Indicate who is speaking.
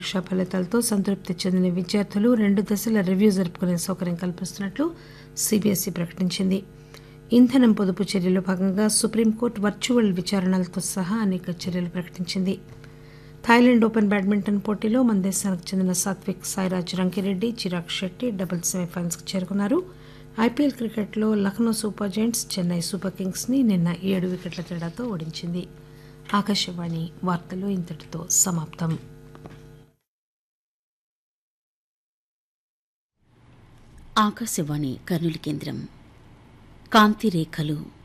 Speaker 1: పరీక్షా ఫలితాలతో సంతృప్తి చెందిన విద్యార్థులు రెండు దశల రివ్యూ జరుపుకునే సౌకర్యం కల్పిస్తున్నట్లు సీబీఎస్ఈ ప్రకటించింది ఇంధనం పొదుపు చర్యలో భాగంగా సుప్రీంకోర్టు వర్చువల్ విచారణలతో సహా అనేక చర్యలు ప్రకటించింది థాయిలాండ్ ఓపెన్ బ్యాడ్మింటన్ పోటీలో మన దేశానికి చెందిన సాత్విక్ సాయిరాజ్ రంకిరెడ్డి చిరాగ్ శెట్టి డబుల్ సెమీఫైనల్స్కి చేరుకున్నారు ఐపీఎల్ క్రికెట్లో Lucknow super giants Chennai super కింగ్స్ని నిన్న ఏడు వికెట్ల తేడాతో ఓడించింది ఆకాశవాణి వార్తలు ఇంతటితో సమాప్తం
Speaker 2: ఆకాశవాణి కర్నూలు కేంద్రం కాంతి రేఖలు